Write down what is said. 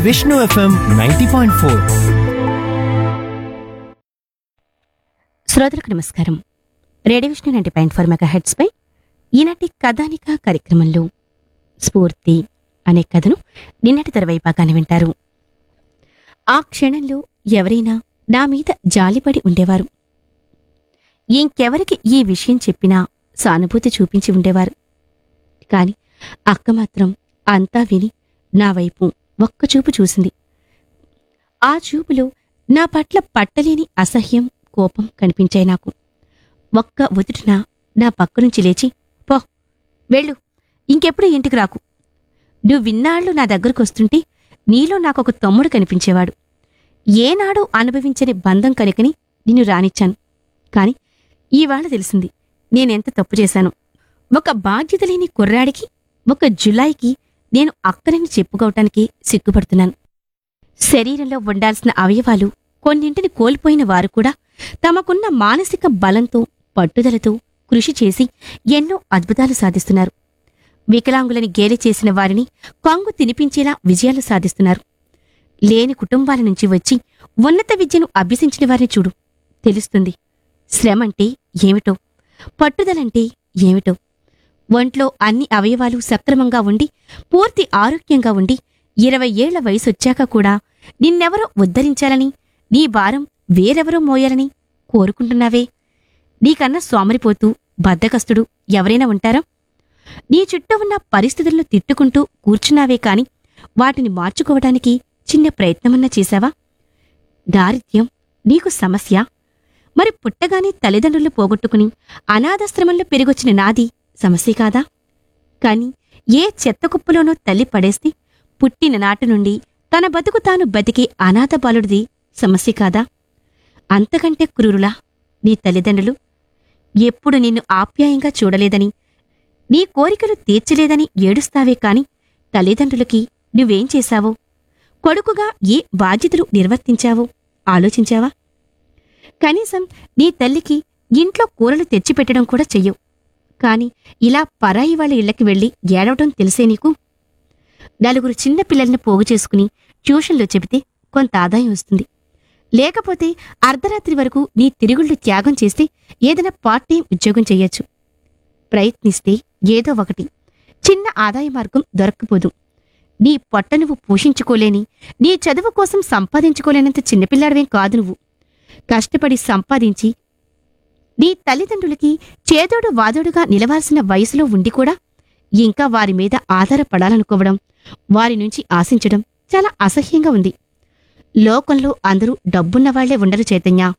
Vishnu FM ninety point four శ్రోతలకు నమస్కారం radio Vishnu ninety point four megahertz పై ఈనాటి కథానిక కార్యక్రమంలో స్ఫూర్తి అనే కథను నిన్నటి తరవై భాగాన్ని వింటారు ఆ క్షణంలో ఎవరైనా నా మీద జాలిపడి ఉండేవారు ఇంకెవరికి ఈ విషయం చెప్పినా సానుభూతి చూపించి ఉండేవారు కాని అక్క మాత్రం అంతా విని నా వైపు ఒక్క చూపు చూసింది ఆ చూపులో నా పట్ల పట్టలేని అసహ్యం కోపం కనిపించాయి నాకు ఒక్క ఉదుటిన నా పక్క నుంచి లేచి పో వెళ్ళు ఇంకెప్పుడు ఇంటికి రాకు నువ్వు విన్నాళ్ళు నా దగ్గరకు వస్తుంటే నీలో నాకొక తమ్ముడు కనిపించేవాడు ఏనాడు అనుభవించని బంధం కనుకని నిన్ను రానిచ్చాను కాని ఈవాళ తెలిసింది నేనెంత తప్పు చేశాను ఒక బాధ్యత లేని కుర్రాడికి ఒక జులాయికి నేను అక్కరని చెప్పుకోవటానికి సిగ్గుపడుతున్నాను శరీరంలో ఉండాల్సిన అవయవాలు కొన్నింటిని కోల్పోయిన వారు కూడా తమకున్న మానసిక బలంతో పట్టుదలతో కృషి చేసి ఎన్నో అద్భుతాలు సాధిస్తున్నారు వికలాంగులని గేలి చేసిన వారిని కొంగు తినిపించేలా విజయాలు సాధిస్తున్నారు లేని కుటుంబాల నుంచి వచ్చి ఉన్నత విద్యను అభ్యసించిన వారిని చూడు తెలుస్తుంది శ్రమంటే ఏమిటో పట్టుదలంటే ఏమిటో ఒంట్లో అన్ని అవయవాలు సక్రమంగా ఉండి పూర్తి ఆరోగ్యంగా ఉండి ఇరవై ఏళ్ల వయసొచ్చాక కూడా నిన్నెవరో ఉద్ధరించాలని నీ భారం వేరెవరో మోయాలని కోరుకుంటున్నావే నీకన్నా సోమరిపోతూ బద్దకస్తుడు ఎవరైనా ఉంటారా నీ చుట్టూ ఉన్న పరిస్థితులను తిట్టుకుంటూ కూర్చున్నావే కాని వాటిని మార్చుకోవడానికి చిన్న ప్రయత్నమన్నా చేశావా దారిద్ర్యం నీకు సమస్య మరి పుట్టగానే తల్లిదండ్రులు పోగొట్టుకుని అనాథాశ్రమంలో పెరిగొచ్చిన నాది సమస్య కాదా కాని ఏ చెత్త కుప్పలోనో తల్లి పడేస్తే పుట్టిన నాటి నుండి తన బతుకు తాను బతికే అనాథ బాలుడిది సమస్య కాదా అంతకంటే క్రూరులా నీ తల్లిదండ్రులు ఎప్పుడు నిన్ను ఆప్యాయంగా చూడలేదని నీ కోరికలు తీర్చలేదని ఏడుస్తావే కాని తల్లిదండ్రులకి నువ్వేం చేశావో కొడుకుగా ఏ బాధ్యతలు నిర్వర్తించావో ఆలోచించావా కనీసం నీ తల్లికి ఇంట్లో కూరలు తెచ్చిపెట్టడం కూడా చెయ్యవు కాని ఇలా పరాయి వాళ్ళ ఇళ్లకి వెళ్లి ఏడవటం తెలిసే నీకు నలుగురు చిన్న పిల్లల్ని పోగు చేసుకుని ట్యూషన్లో చెబితే కొంత ఆదాయం వస్తుంది లేకపోతే అర్ధరాత్రి వరకు నీ తిరుగుళ్ళు త్యాగం చేస్తే ఏదైనా పార్ట్ టైం ఉద్యోగం చెయ్యొచ్చు ప్రయత్నిస్తే ఏదో ఒకటి చిన్న ఆదాయ మార్గం దొరక్కపోదు నీ పొట్ట నువ్వు పోషించుకోలేని నీ చదువు కోసం సంపాదించుకోలేనంత చిన్నపిల్లాడవేం కాదు నువ్వు కష్టపడి సంపాదించి నీ తల్లిదండ్రులకి చేదోడు వాదోడుగా నిలవాల్సిన వయసులో ఉండి కూడా ఇంకా వారి మీద ఆధారపడాలనుకోవడం వారి నుంచి ఆశించడం చాలా అసహ్యంగా ఉంది లోకంలో అందరూ డబ్బున్న వాళ్లే ఉండరు చైతన్య